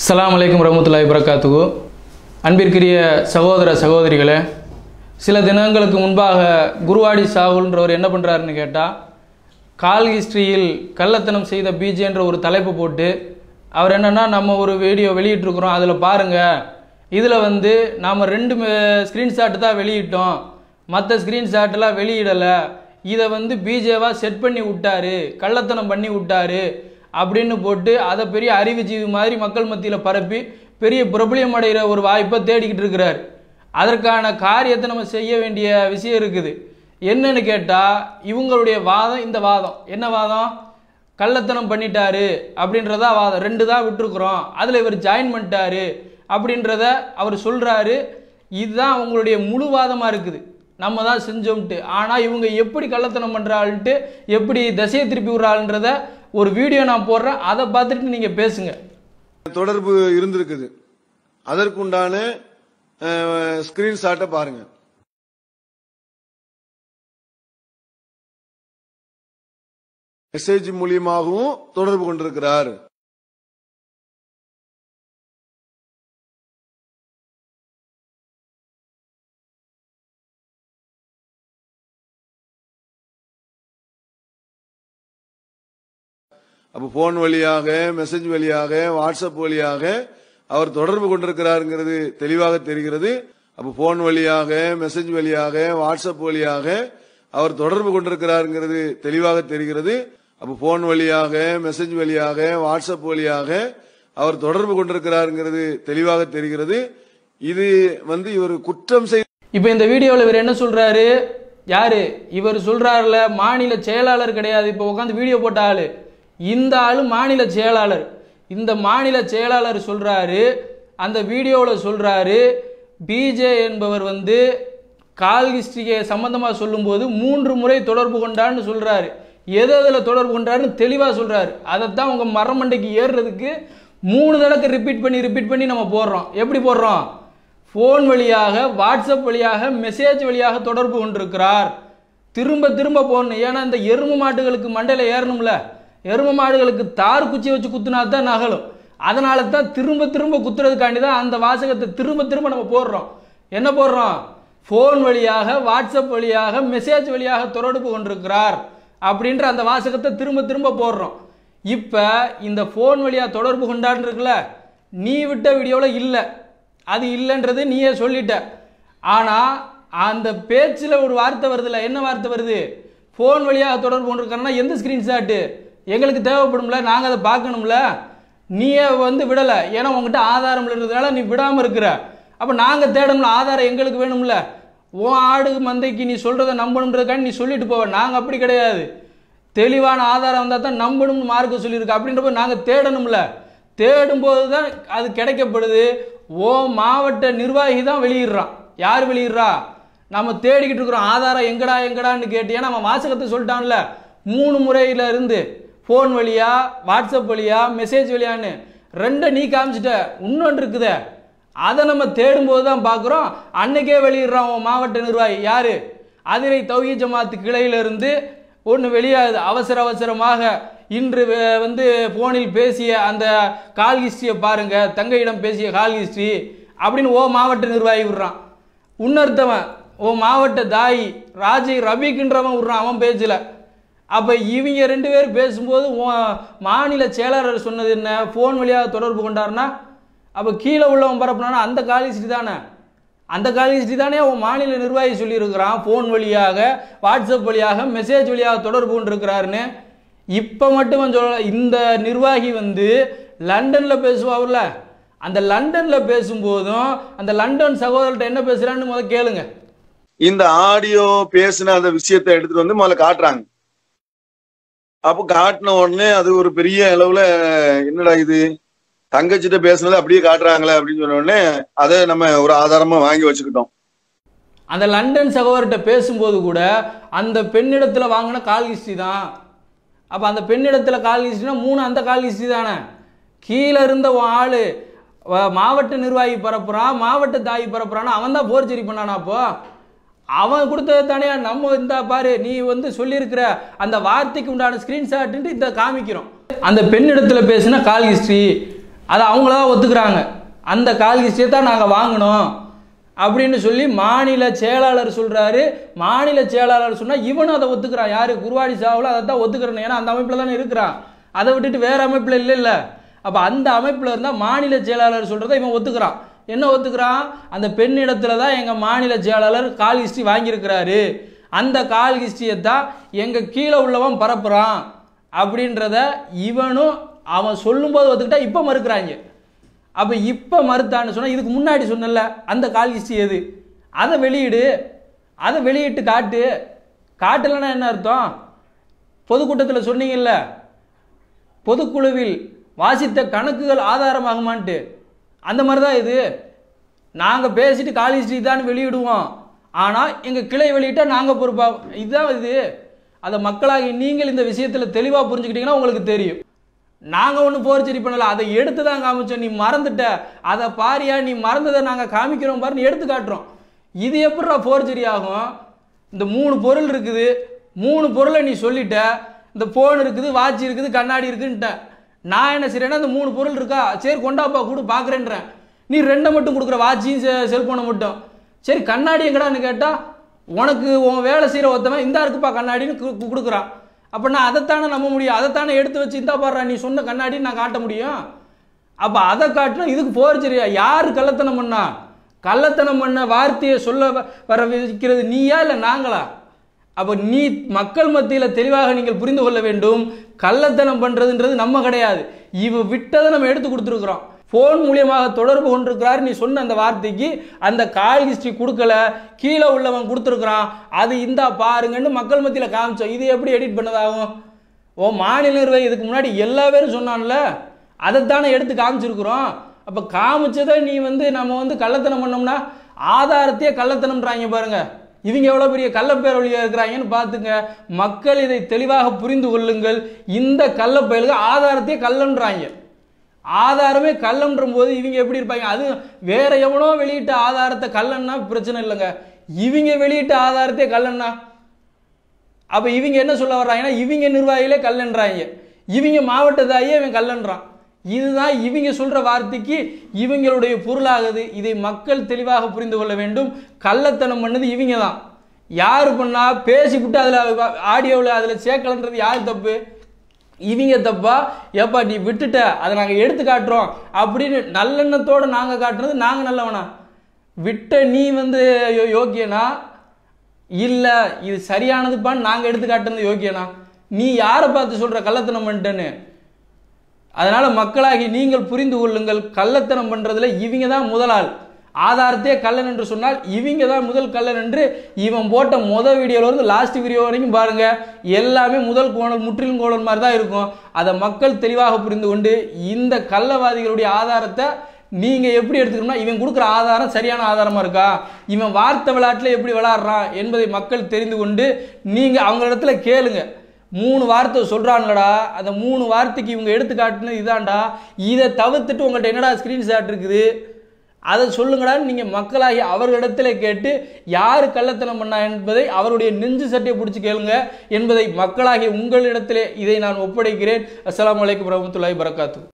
அஸ்ஸலாமு அலைக்கும் வரமத்துல்லாஹி வரகாத்துகு அன்பிற்குரிய சகோதர சகோதரிகளே சில தினங்களுக்கு முன்பாக குருவாடி சாகுல்ன்றவர் என்ன பண்ணுறாருன்னு கேட்டால் கால் ஹிஸ்ட்ரியில் கள்ளத்தனம் செய்த பிஜேன்ற ஒரு தலைப்பு போட்டு அவர் என்னன்னா நம்ம ஒரு வீடியோ வெளியிட்டிருக்கிறோம் அதில் பாருங்கள் இதில் வந்து நாம் ரெண்டு ஸ்க்ரீன்ஷாட் தான் வெளியிட்டோம் மற்ற ஸ்க்ரீன்ஷாட்டெல்லாம் வெளியிடலை இதை வந்து பிஜேவா செட் பண்ணி விட்டாரு கள்ளத்தனம் பண்ணி விட்டாரு அப்படின்னு போட்டு அதை பெரிய அறிவுஜீவி மாதிரி மக்கள் மத்தியில் பரப்பி பெரிய பிரபலியம் அடைகிற ஒரு வாய்ப்பை தேடிக்கிட்டு இருக்கிறார் அதற்கான காரியத்தை நம்ம செய்ய வேண்டிய விஷயம் இருக்குது என்னன்னு கேட்டால் இவங்களுடைய வாதம் இந்த வாதம் என்ன வாதம் கள்ளத்தனம் பண்ணிட்டாரு அப்படின்றதா வாதம் ரெண்டு தான் விட்டுருக்குறோம் அதில் இவர் ஜாயின் பண்ணிட்டாரு அப்படின்றத அவர் சொல்கிறாரு இதுதான் அவங்களுடைய முழு வாதமாக இருக்குது நம்ம தான் செஞ்சோம்ட்டு ஆனால் இவங்க எப்படி கள்ளத்தனம் பண்ணுறாள்ன்ட்டு எப்படி திசையை திருப்பி விட்றாள்ன்றத ஒரு வீடியோ நான் போடுறேன் அதை பார்த்துட்டு நீங்கள் பேசுங்க தொடர்பு இருந்திருக்குது அதற்குண்டான ஸ்கிரீன்ஷாட்டை பாருங்க மெசேஜ் மூலியமாகவும் தொடர்பு கொண்டிருக்கிறார் அப்போ போன் வழியாக மெசேஜ் வழியாக வாட்ஸ்அப் வழியாக அவர் தொடர்பு கொண்டிருக்கிறாருங்கிறது தெளிவாக தெரிகிறது அப்போ போன் வழியாக மெசேஜ் வழியாக வாட்ஸ்அப் வழியாக அவர் தொடர்பு கொண்டிருக்கிறாருங்கிறது தெளிவாக தெரிகிறது அப்போ போன் வழியாக மெசேஜ் வழியாக வாட்ஸ்அப் வழியாக அவர் தொடர்பு கொண்டிருக்கிறாருங்கிறது தெளிவாக தெரிகிறது இது வந்து இவர் குற்றம் செய் இப்போ இந்த வீடியோவில் இவர் என்ன சொல்றாரு யாரு இவர் சொல்றாருல மாநில செயலாளர் கிடையாது இப்போ உட்காந்து வீடியோ போட்ட ஆளு இந்த ஆளு மாநில செயலாளர் இந்த மாநில செயலாளர் சொல்றாரு அந்த வீடியோவில் சொல்றாரு பிஜே என்பவர் வந்து கால் ஹிஸ்டரியை சம்பந்தமாக சொல்லும்போது மூன்று முறை தொடர்பு கொண்டான்னு சொல்றாரு எது எதில் தொடர்பு கொண்டாருன்னு தெளிவாக சொல்றாரு அதைத்தான் உங்க மரமண்டைக்கு ஏறுறதுக்கு மூணு தடவை ரிப்பீட் பண்ணி ரிப்பீட் பண்ணி நம்ம போடுறோம் எப்படி போடுறோம் ஃபோன் வழியாக வாட்ஸ்அப் வழியாக மெசேஜ் வழியாக தொடர்பு கொண்டிருக்கிறார் திரும்ப திரும்ப போடணும் ஏன்னா இந்த எருமை மாட்டுகளுக்கு மண்டையில் ஏறணும்ல எருமை மாடுகளுக்கு தார் குச்சி வச்சு குத்துனா தான் நகலும் அதனால தான் திரும்ப திரும்ப குத்துறதுக்காண்டி தான் அந்த வாசகத்தை திரும்ப திரும்ப நம்ம போடுறோம் என்ன போடுறோம் ஃபோன் வழியாக வாட்ஸ்அப் வழியாக மெசேஜ் வழியாக தொடர்பு கொண்டிருக்கிறார் அப்படின்ற அந்த வாசகத்தை திரும்ப திரும்ப போடுறோம் இப்போ இந்த ஃபோன் வழியாக தொடர்பு கொண்டான்னு இருக்குல்ல நீ விட்ட வீடியோவில் இல்லை அது இல்லைன்றது நீயே சொல்லிட்ட ஆனால் அந்த பேச்சில் ஒரு வார்த்தை வருதுல்ல என்ன வார்த்தை வருது ஃபோன் வழியாக தொடர்பு கொண்டிருக்காருன்னா எந்த ஸ்க்ரீன்ஷாட்டு எங்களுக்கு தேவைப்படும்ல நாங்கள் அதை பார்க்கணும்ல நீயே வந்து விடலை ஏன்னா உங்ககிட்ட ஆதாரம் இல்லைன்றதுனால நீ விடாமல் இருக்கிற அப்போ நாங்கள் தேடணும்ல ஆதாரம் எங்களுக்கு வேணும்ல உன் ஆடு மந்தைக்கு நீ சொல்கிறத நம்பணுன்றதுக்காண்டி நீ சொல்லிட்டு போவ நாங்கள் அப்படி கிடையாது தெளிவான ஆதாரம் வந்தால் தான் நம்பணும்னு மார்க்க சொல்லியிருக்கு அப்படின்றப்ப நாங்கள் தேடணும்ல தேடும்போது தான் அது கிடைக்கப்படுது ஓ மாவட்ட நிர்வாகி தான் வெளியிடுறான் யார் வெளியிடுறா நம்ம தேடிக்கிட்டு இருக்கிறோம் ஆதாரம் எங்கடா எங்கடான்னு கேட்டியா நம்ம வாசகத்தை சொல்லிட்டான்ல மூணு முறையில இருந்து ஃபோன் வழியா வாட்ஸ்அப் வழியா மெசேஜ் வழியான்னு ரெண்டை நீ காமிச்சிட்ட இன்னொன்று இருக்குதே அதை நம்ம தேடும்போது தான் பார்க்குறோம் அன்னைக்கே வெளியிடுறான் உன் மாவட்ட நிர்வாகி யாரு அதிரை தௌஹி ஜமாத்து கிளையிலிருந்து ஒன்று வெளியாகுது அவசர அவசரமாக இன்று வே- வந்து ஃபோனில் பேசிய அந்த கால் ஹிஸ்ட்ரியை பாருங்க தங்கையிடம் பேசிய கால் ஹிஸ்ட்ரி அப்படின்னு ஓ மாவட்ட நிர்வாகி விடுறான் இன்னொருத்தவன் ஓ மாவட்ட தாய் ராஜி ரபிக்குன்றவன் விடுறான் அவன் பேஜில் அப்போ இவங்க ரெண்டு பேர் பேசும்போது உன் மாநில செயலாளர் சொன்னது என்ன ஃபோன் வழியாக தொடர்பு கொண்டாருன்னா அப்போ கீழே உள்ளவன் பரப்புனானா அந்த கால் ஹிஸ்ட்ரி தானே அந்த கால் ஹிஸ்ட்ரி தானே உன் மாநில நிர்வாகி சொல்லியிருக்கிறான் ஃபோன் வழியாக வாட்ஸ்அப் வழியாக மெசேஜ் வழியாக தொடர்பு கொண்டிருக்கிறாருன்னு இப்போ மட்டும் சொல்ல இந்த நிர்வாகி வந்து லண்டனில் பேசுவார்ல அந்த லண்டனில் பேசும்போதும் அந்த லண்டன் சகோதரர்கிட்ட என்ன பேசுகிறான்னு முதல்ல கேளுங்க இந்த ஆடியோ பேசின அந்த விஷயத்தை எடுத்துட்டு வந்து முதல்ல காட்டுறாங்க அப்ப காட்டின உடனே அது ஒரு பெரிய அளவுல என்னடா இது தங்கச்சிட்ட பேசுனது அப்படியே காட்டுறாங்களே அப்படின்னு சொன்ன உடனே அதை நம்ம ஒரு ஆதாரமா வாங்கி வச்சுக்கிட்டோம் அந்த லண்டன் சகோதரர்கிட்ட பேசும்போது கூட அந்த பெண்ணிடத்தில் வாங்கின கால் ஹிஸ்ட்ரி தான் அப்போ அந்த பெண்ணிடத்தில் கால் ஹிஸ்ட்ரினா மூணு அந்த கால் ஹிஸ்ட்ரி தானே கீழே இருந்த உன் ஆள் மாவட்ட நிர்வாகி பரப்புறான் மாவட்ட தாய் பரப்புறான்னா அவன் தான் போர்ச்சரி பண்ணானா அப்போ அவன் கொடுத்தது தானே நம்ம இந்த பாரு நீ வந்து சொல்லியிருக்கிற அந்த வார்த்தைக்கு உண்டான ஸ்க்ரீன்ஷாட்டு இந்த காமிக்கிறோம் அந்த பெண்ணிடத்தில் பேசின கால் ஹிஸ்ட்ரி அதை அவங்களா ஒத்துக்கிறாங்க அந்த கால் ஹிஸ்டரியை தான் நாங்கள் வாங்கினோம் அப்படின்னு சொல்லி மாநில செயலாளர் சொல்றாரு மாநில செயலாளர் சொன்னா இவனும் அதை ஒத்துக்கிறான் யாரு குருவாடி சாவில் அதை தான் ஒத்துக்கிறேன் ஏன்னா அந்த அமைப்பில் தானே இருக்கிறான் அதை விட்டுட்டு வேற அமைப்பில் இல்லை இல்லை அப்போ அந்த அமைப்பில் இருந்தால் மாநில செயலாளர் சொல்றதை இவன் ஒத்துக்கிறான் என்ன ஒத்துக்கிறான் அந்த பெண்ணிடத்துல தான் எங்கள் மாநில செயலாளர் கால் ஹிஸ்ட்ரி வாங்கியிருக்கிறாரு அந்த கால் ஹிஸ்ட்ரியை தான் எங்கள் கீழே உள்ளவன் பரப்புறான் அப்படின்றத இவனும் அவன் சொல்லும்போது ஒத்துக்கிட்டா இப்போ மறுக்கிறாங்க அப்போ இப்போ மறுத்தான்னு சொன்னால் இதுக்கு முன்னாடி சொன்னல அந்த கால் ஹிஸ்ட்ரி எது அதை வெளியிடு அதை வெளியிட்டு காட்டு காட்டலைன்னா என்ன அர்த்தம் பொதுக்கூட்டத்தில் சொன்னீங்கல்ல பொதுக்குழுவில் வாசித்த கணக்குகள் ஆதாரமாகுமான்ட்டு அந்த மாதிரி தான் இது நாங்கள் பேசிட்டு கால் ஹிஸ்ட்ரி தான் வெளியிடுவோம் ஆனால் எங்கள் கிளை வெளியிட்டா நாங்கள் பொறுப்பா இதுதான் இது அதை மக்களாகி நீங்கள் இந்த விஷயத்தில் தெளிவாக புரிஞ்சுக்கிட்டீங்கன்னா உங்களுக்கு தெரியும் நாங்கள் ஒன்றும் போர்ச்சரி பண்ணல அதை எடுத்து தான் காமிச்சோம் நீ மறந்துட்ட அதை பாரியா நீ மறந்ததை நாங்கள் காமிக்கிறோம் பாருன்னு எடுத்து காட்டுறோம் இது எப்படிடா போர்ச்சரி ஆகும் இந்த மூணு பொருள் இருக்குது மூணு பொருளை நீ சொல்லிட்ட இந்த ஃபோன் இருக்குது வாட்ச் இருக்குது கண்ணாடி இருக்குன்ட்ட நான் என்ன செய்றேன்னா இந்த மூணு பொருள் இருக்கா சரி கொண்டாப்பா கொடு பார்க்குறேன்றேன் நீ ரெண்டை மட்டும் கொடுக்குற வாட்சையும் செல்ஃபோனை மட்டும் சரி கண்ணாடி எங்கடான்னு கேட்டால் உனக்கு உன் வேலை செய்கிற ஒருத்தவன் இந்தா இருக்குப்பா கண்ணாடின்னு கு- கு- கொடுக்குறான் அப்போ நான் அதைத்தானே நம்ப முடியும் அதைத்தானே எடுத்து வச்சு இந்தா பாடுறா நீ சொன்ன கண்ணாடின்னு நான் காட்ட முடியும் அப்போ அதை காட்டினா இதுக்கு போர்ச்சரியா யார் கள்ளத்தனம் பண்ணா கள்ளத்தனம் பண்ண வார்த்தையை சொல்ல வ- வர வைக்கிறது நீயா இல்லை நாங்களா அப்போ நீ மக்கள் மத்தியில் தெளிவாக நீங்கள் புரிந்து கொள்ள வேண்டும் கள்ளத்தனம் பண்ணுறதுன்றது நம்ம கிடையாது இவன் விட்டதை நம்ம எடுத்து கொடுத்துருக்குறோம் ஃபோன் மூலியமாக தொடர்பு கொண்டிருக்கிறார் நீ சொன்ன அந்த வார்த்தைக்கு அந்த கால் ஹிஸ்ட்ரி கொடுக்கல கீழே உள்ளவன் கொடுத்துருக்குறான் அது இந்தா பாருங்கன்னு மக்கள் மத்தியில் காமிச்சோம் இது எப்படி எடிட் பண்ணதாகும் ஓ மாநில நிர்வாகி இதுக்கு முன்னாடி எல்லா பேரும் சொன்னான்ல அதைத்தானே எடுத்து காமிச்சிருக்கிறோம் அப்போ காமிச்சதை நீ வந்து நம்ம வந்து கள்ளத்தனம் பண்ணோம்னா ஆதாரத்தையே கள்ளத்தனம்ன்றாங்க பாருங்க இவங்க எவ்வளோ பெரிய கள்ளப்பேரொழியாக இருக்கிறாங்கன்னு பார்த்துங்க மக்கள் இதை தெளிவாக புரிந்து கொள்ளுங்கள் இந்த கள்ளப்பயலுக்கு ஆதாரத்தையே கள்ளன்றாங்க ஆதாரமே கள்ளன்ற போது இவங்க எப்படி இருப்பாங்க அது வேற எவனோ வெளியிட்ட ஆதாரத்தை கள்ளன்னா பிரச்சனை இல்லைங்க இவங்க வெளியிட்ட ஆதாரத்தையே கள்ளன்னா அப்ப இவங்க என்ன சொல்ல வர்றாங்கன்னா இவங்க நிர்வாகிகளே கல்லன்றாங்க இவங்க மாவட்டதாயே இவன் கல்லன்றான் இதுதான் இவங்க சொல்ற வார்த்தைக்கு இவங்களுடைய பொருளாகுது இதை மக்கள் தெளிவாக புரிந்து கொள்ள வேண்டும் கள்ளத்தனம் பண்ணது இவங்க தான் யார் பண்ணா பேசிவிட்டு அதில் ஆடியோவில் அதில் சேர்க்கலன்றது யார் தப்பு இவங்க தப்பா ஏப்பா நீ விட்டுட்ட அதை நாங்கள் எடுத்து காட்டுறோம் அப்படின்னு நல்லெண்ணத்தோட நாங்கள் காட்டுறது நாங்கள் நல்லவனா விட்ட நீ வந்து யோ- யோக்கியனா இல்லை இது சரியானதுப்பான்னு நாங்கள் எடுத்து காட்டுறது யோக்கியனா நீ யாரை பார்த்து சொல்கிற கள்ளத்தனம் பண்ணிட்டேன்னு அதனால மக்களாகி நீங்கள் புரிந்து கொள்ளுங்கள் கள்ளத்தனம் பண்றதுல இவங்க தான் முதலாள் ஆதாரத்தையே கள்ளன் என்று சொன்னால் இவங்க தான் முதல் கள்ளன் என்று இவன் போட்ட முத வீடியோல இருந்து லாஸ்ட் வீடியோ வரைக்கும் பாருங்க எல்லாமே முதல் கோணல் முற்றிலும் கோணல் மாதிரி தான் இருக்கும் அதை மக்கள் தெளிவாக புரிந்து கொண்டு இந்த கள்ளவாதிகளுடைய ஆதாரத்தை நீங்க எப்படி எடுத்துக்கணும்னா இவன் கொடுக்குற ஆதாரம் சரியான ஆதாரமா இருக்கா இவன் வார்த்தை விளையாட்டுல எப்படி விளையாடுறான் என்பதை மக்கள் தெரிந்து கொண்டு நீங்க அவங்க இடத்துல கேளுங்க மூணு வார்த்தை சொல்றான்லடா அந்த மூணு வார்த்தைக்கு இவங்க எடுத்து காட்டுனது இதான்டா இதை தவிர்த்துட்டு உங்கள்கிட்ட என்னடா ஸ்கிரீன்ஷாட் இருக்குது அதை சொல்லுங்கடான்னு நீங்க மக்களாகி அவர்களிடத்துல கேட்டு யாரு கள்ளத்தனம் பண்ணா என்பதை அவருடைய நெஞ்சு சட்டையை பிடிச்சி கேளுங்க என்பதை மக்களாகி உங்களிடத்திலே இதை நான் ஒப்படைக்கிறேன் அஸ்ஸலாமு அலைக்கும் வரமத்துல்லாஹி வரகாத்து